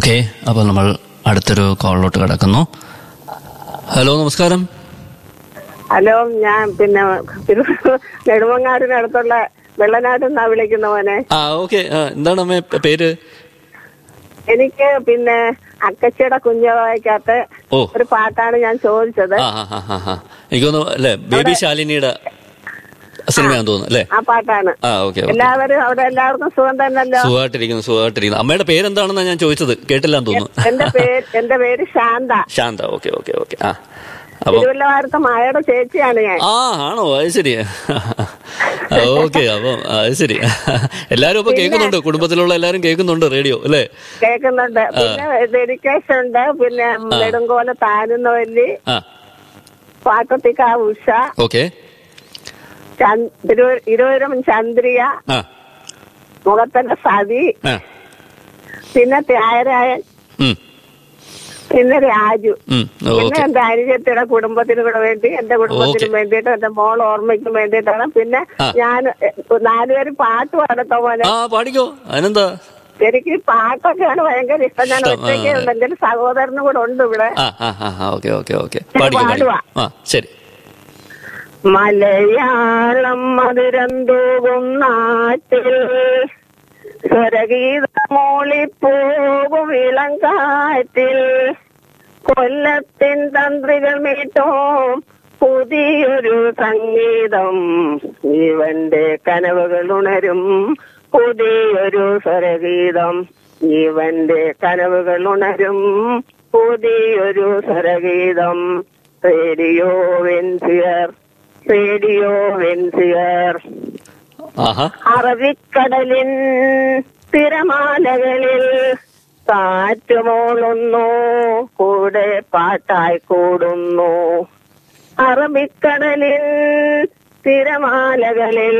Okay അപ്പോൾ നമ്മൾ അടുത്തൊരു കോളിലോട്ട് കിടക്കുന്നു ഹലോ നമസ്കാരം ഹലോ ഞാൻ പിന്നെ തിരു- നെടുമങ്ങാടിനടുത്തുള്ള വെള്ളനാട് നിന്നാ വിളിക്കുന്ന മോനെ ആ ഓക്കെ എന്താണ് അമ്മേ പ- പേര് എനിക്ക് പിന്നെ അക്കച്ചയുടെ കുഞ്ഞവായിക്കകത്ത് ഓ ഒരു പാട്ടാണ് ഞാൻ ചോദിച്ചത് ആ ആ ആ, ആ ആ എനിക്ക് തോന്നുന്നു അല്ലേ ബേബി ശാലിനിയുടെ സിനിമയാന്ന് തോന്നുന്നു അല്ലേ ആ പാട്ടാണ് ആ ഓക്കെ ഓക്കെ എല്ലാവരും അവിടെ എല്ലാവർക്കും സുഖം തന്നല്ലോ സുഖമായിട്ടിരിക്കുന്നു സുഖമായിട്ടിരിക്കുന്നു അമ്മയുടെ പേരെന്താണെന്ന് ഞാൻ ചോദിച്ചത് കേട്ടില്ലാന്ന് തോന്നുന്നു എന്റെ പേര് എന്റെ പേര് Shantha Shantha okay okay okay ആ അപ്പം തിരുവല്ലവാരത്ത് മായയുടെ ചേച്ചിയാണ് ഞാൻ ആ ആണോ അത് ശരി ഓക്കെ അപ്പം അത് ശരി എല്ലാരും ഇപ്പൊ കേൾക്കുന്നുണ്ട് കുടുംബത്തിലുള്ള എല്ലാരും കേൾക്കുന്നുണ്ട് റേഡിയോ അല്ലേ കേൾക്കുന്നുണ്ട് പിന്നെ ഡെഡിക്കേഷൻ ഉണ്ട് പിന്നെ നെടുങ്കോല താനുന്നവല്ലി ആ പാക്കത്തിക്കാ ഉഷ ഓക്കെ ചന്ദ്- തിരുവ- ഇരുവരും ചന്ദ്രിയ ആ മുഖത്തന്റെ സതി ആ പിന്നെ ത്യാഗരായൻ ഉം, പിന്നെ രാജു ഉം, പിന്നെ ഓക്കെ എന്റെ അനുജത്തിയുടെ കുടുംബത്തിന് കൂടെ വേണ്ടി എന്റെ കുടുംബത്തിന് ഓക്കേ. വേണ്ടിയിട്ട് എന്റെ മോൾ ഓർമ്മയ്ക്കും വേണ്ടിയിട്ടാണ് പിന്നെ ആ. ഞാൻ നാലുപേരും പാട്ട് പാടത്തോ പോലെ ആ പാടിക്കോ അതിനെന്താ എനിക്ക് ഈ പാട്ടൊക്കെയാണ് ഭയങ്കര ഇഷ്ടം ഞാൻ ഇഷ്ടം, ആ, ഒറ്റയ്ക്ക് ഉണ്ട് എന്റെ ഒരു സഹോദരനും കൂടെ ഉണ്ട് ഇവിടെ ആ ആ ആ ആ, ഓക്കെ ഓക്കെ ഓക്കെ ഞാൻ പാടിക്കോ പാടിക്കോ പാടുവാ. ആ ശരി മലയാളം മധുരം തൂകും നാട്ടിൽ സ്വരഗീതമൂളിപ്പോകും ഇളം കാറ്റിൽ കൊല്ലത്തിൻ തന്ത്രികൾ മീട്ടും പുതിയൊരു സംഗീതം ഇവന്റെ കനവുകൾ ഉണരും പുതിയൊരു സ്വരഗീതം ഇവന്റെ കനവുകൾ ഉണരും പുതിയൊരു സ്വരഗീതം റേഡിയോ വെൻസിയർ റേഡിയോ വെൻസിയർ ആഹാ അറബിക്കടലിൻ തിരമാലകളിൽ കാറ്റുമോളുന്നു കൂടെ പാട്ടായി കൂടുന്നു അറബിക്കടലിൽ തിരമാലകളിൽ